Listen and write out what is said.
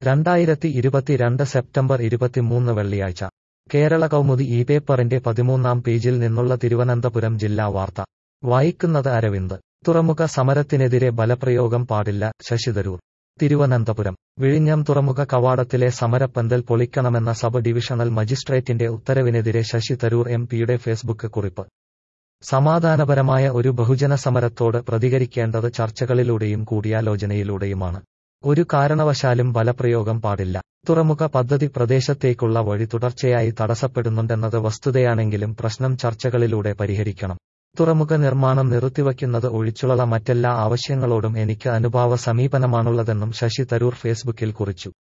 രണ്ടായിരത്തി ഇരുപത്തിരണ്ട് സെപ്റ്റംബർ ഇരുപത്തിമൂന്ന് വെള്ളിയാഴ്ച കേരള കൗമുദി ഈ പേപ്പറിന്റെ പതിമൂന്നാം പേജിൽ നിന്നുള്ള തിരുവനന്തപുരം ജില്ലാ വാർത്ത വായിക്കുന്നത് അരവിന്ദ് തുറമുഖ സമരത്തിനെതിരെ ബലപ്രയോഗം പാടില്ല ശശി തരൂർ തിരുവനന്തപുരം വിഴിഞ്ഞം തുറമുഖ കവാടത്തിലെ സമരപ്പന്തൽ പൊളിക്കണമെന്ന സബ് ഡിവിഷണൽ മജിസ്ട്രേറ്റിന്റെ ഉത്തരവിനെതിരെ ശശി തരൂർ എം പിയുടെ ഫേസ്ബുക്ക് കുറിപ്പ് സമാധാനപരമായ ഒരു ബഹുജന സമരത്തോട് പ്രതികരിക്കേണ്ടത് ചർച്ചകളിലൂടെയും കൂടിയാലോചനയിലൂടെയുമാണ് ഒരു കാരണവശാലും ബലപ്രയോഗം പാടില്ല തുറമുഖ പദ്ധതി പ്രദേശത്തേക്കുള്ള വഴി തുടർച്ചയായി തടസ്സപ്പെടുന്നുണ്ടെന്നത് വസ്തുതയാണെങ്കിലും പ്രശ്നം ചർച്ചകളിലൂടെ പരിഹരിക്കണം തുറമുഖ നിർമ്മാണം നിർത്തിവയ്ക്കുന്നത് ഒഴിച്ചുള്ള മറ്റെല്ലാ ആവശ്യങ്ങളോടും എനിക്ക് അനുഭാവ സമീപനമാണുള്ളതെന്നും ശശി തരൂർ ഫേസ്ബുക്കിൽ കുറിച്ചു